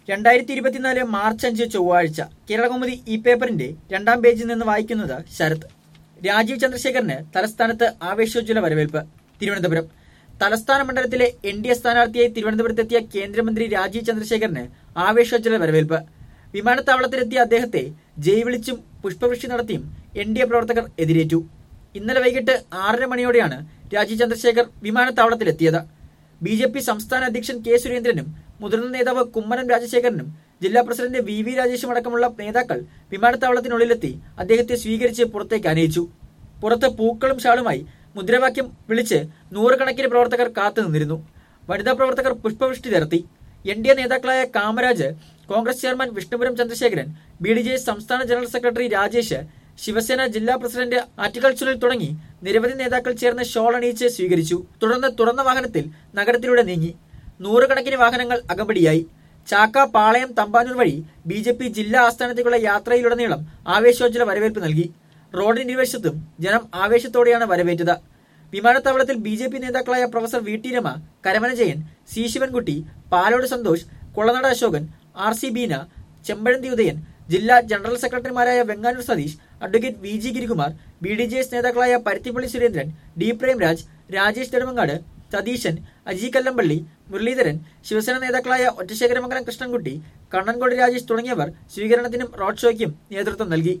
രണ്ടായിരത്തി ഇരുപത്തിനാല് മാർച്ച് അഞ്ച് ചൊവ്വാഴ്ച കേരളകൗമുദി ഈ പേപ്പറിന്റെ രണ്ടാം പേജിൽ നിന്ന് വായിക്കുന്നത് ശരത് രാജീവ് ചന്ദ്രശേഖറിന് തലസ്ഥാനത്ത് ആവേശോജ്വല വരവേൽപ്പ് തിരുവനന്തപുരം തലസ്ഥാന മണ്ഡലത്തിലെ എൻ ഡി എ സ്ഥാനാർത്ഥിയായി തിരുവനന്തപുരത്തെത്തിയ കേന്ദ്രമന്ത്രി രാജീവ് ചന്ദ്രശേഖറിന് ആവേശോജ്വല വരവേൽപ്പ് വിമാനത്താവളത്തിലെത്തിയ അദ്ദേഹത്തെ ജയ് വിളിച്ചും പുഷ്പവൃഷ്ടി നടത്തിയും എൻ ഡി എ പ്രവർത്തകർ എതിരേറ്റു ഇന്നലെ വൈകിട്ട് ആറര മണിയോടെയാണ് രാജീവ് ചന്ദ്രശേഖർ വിമാനത്താവളത്തിലെത്തിയത് ബി ജെ പി സംസ്ഥാന അധ്യക്ഷൻ കെ സുരേന്ദ്രനും മുതിർന്ന നേതാവ് കുമ്മനം രാജശേഖരനും ജില്ലാ പ്രസിഡന്റ് വി വി രാജേഷും അടക്കമുള്ള നേതാക്കൾ വിമാനത്താവളത്തിനുള്ളിലെത്തി അദ്ദേഹത്തെ സ്വീകരിച്ച് പുറത്തേക്ക് അനയിച്ചു പുറത്ത് പൂക്കളും ഷാളുമായി മുദ്രാവാക്യം വിളിച്ച് നൂറുകണക്കിന് പ്രവർത്തകർ കാത്തുനിന്നിരുന്നു വനിതാ പ്രവർത്തകർ പുഷ്പവൃഷ്ടി നടത്തി എൻ ഡി എ നേതാക്കളായ Kamaraj Congress chairman Vishnupuram Chandrasekharan B D J സംസ്ഥാന ജനറൽ സെക്രട്ടറി രാജേഷ് ശിവസേന ജില്ലാ പ്രസിഡന്റ് ആറ്റിക്കൽ സുനിൽ തുടങ്ങി നിരവധി നേതാക്കൾ ചേർന്ന് ഷോൾ അണിയിച്ച് സ്വീകരിച്ചു തുടർന്ന് തുറന്ന വാഹനത്തിൽ നഗരത്തിലൂടെ നീങ്ങി നൂറുകണക്കിന് വാഹനങ്ങൾ അകമ്പടിയായി ചാക്ക പാളയം തമ്പാനൂർ വഴി ബി ജെ പി ജില്ലാ ആസ്ഥാനത്തേക്കുള്ള യാത്രയിലുടനീളം ആവേശോജ്വല വരവേൽപ്പ് നൽകി റോഡിന് ഇരുവശത്തും ജനം ആവേശത്തോടെയാണ് വരവേറ്റത് വിമാനത്താവളത്തിൽ ബി ജെ പി നേതാക്കളായ professor V T Rema Karamana Jayan C Sivankutty Palode Santhosh Kulanada Ashokan R C Beena Chempazhanthy Udayan ജില്ലാ ജനറൽ സെക്രട്ടറിമാരായ Venganoor Satheesh advocate V G Girikumar B D J S നേതാക്കളായ പരുത്തിപ്പള്ളി സുരേന്ദ്രൻ ഡി പ്രേംരാജ് രാജേഷ് നെടുമങ്ങാട് സതീശൻ അജി കല്ലമ്പള്ളി മുരളീധരൻ ശിവസേന നേതാക്കളായ ഒറ്റശേഖരമംഗലം കൃഷ്ണൻകുട്ടി കണ്ണൻകോട് രാജേഷ് തുടങ്ങിയവർ സ്വീകരണത്തിനും റോഡ് ഷോയ്ക്കും നേതൃത്വം നൽകി